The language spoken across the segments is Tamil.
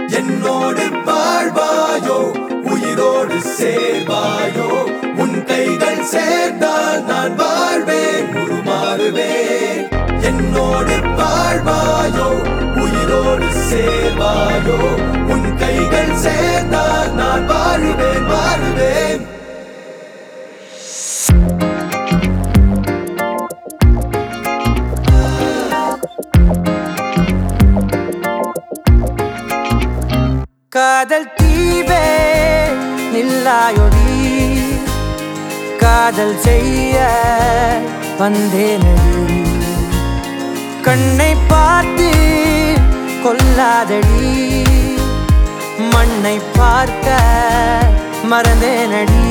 என்னோடு வாழ்வாயோ உயிரோடு சேர்வாயோ உன் கைகள் சேர்ந்தால் நான் வாழ்வேன் உருமாறுவேன் என்னோடு வாழ்வாயோ உயிரோடு சேர்வாயோ உன் கைகள் சேர்ந்தால் நான் வாழுவேன் வாழுவேன் காதல் தீவே நில்லாயொடி காதல் செய்ய வந்தேனடி கண்ணை பார்த்து கொல்லாதடி மண்ணை பார்க்க மறந்தேனடி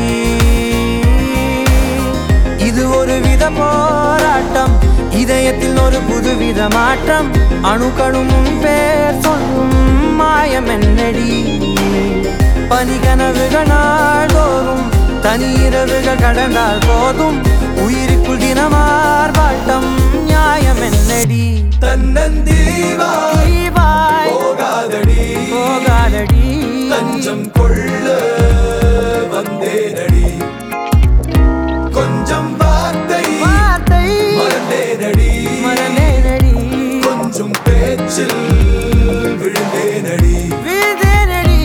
இது ஒரு வித போராட்டம் இதயத்தில் ஒரு புதுவித மாற்றம் அணுக்களும் உன் பேர் சொல்லும் மாயம் என்னடி பனிகனவுகள் நாள்தோறும் தனி இரவுகள் கடந்தால் போதும் உயிருக்குள் தினமார்பாட்டம் நியாயம் என்னடி தன்னந்தீவாய் தீவாய் போகாதடி போகாதடி தஞ்சம் கொள்ள வந்தேனடி கொஞ்சம் வார்த்தை வார்த்தை மறந்தேனடி மறந்தேனடி கொஞ்சம் பேச்சில் விழுந்தேனடி வீழ்ந்தேனடி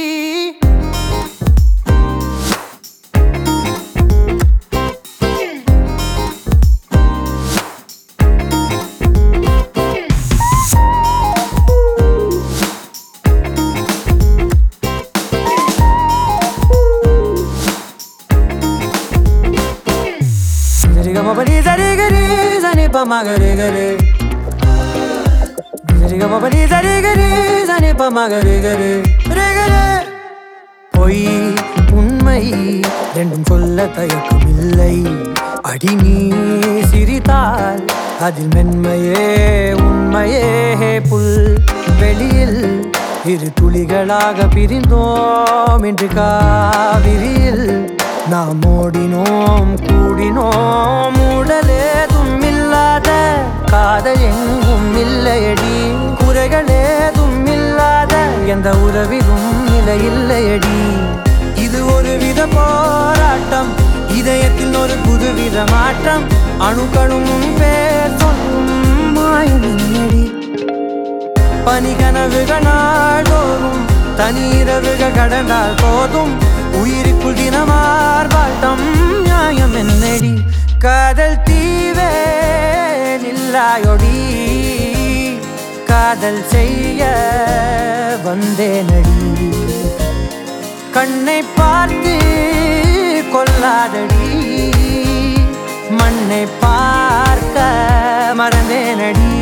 சரிகமபடி சரிகரி சனிப்பமகரி கரி சரிகமபடி சரிகரி சனிப்பமகரி கரி கரி பொய் உண்மை ரெண்டும் சொல்ல தயக்கம் இல்லை அடி நீ சிரித்தால் அதில் மென்மையே உண்மையே புல் வெளியில் இரு துளிகளாக பிரிந்தோம் என்று காவிரியில் நாம் ஓடினோம் கூடினோம் உடலேதும் இல்லாத காதல் எங்கும் இல்லையடி குறைகள் ஏதும் இல்லாத எந்த உறவிலும் நிலை இல்லையடி இது ஒரு வித போராட்டம் இதயத்தில் ஒரு புதுவித மாற்றம் அணுக்களும் உன் பேர் சொல்லும் மாயமின்னடி பனிகனவுகள் நாள்தோறும் தனிரவுகள் கடந்தால் போதும் உயிருக்குள் தினமார்பாட்டம் நியாயம் என்னடி காதல் தீவே நில்லாயொடி காதல் செய்ய வந்தேனடி கண்ணை பார்த்து கொல்லாதடி மண்ணை பார்க்க மறந்தேனடி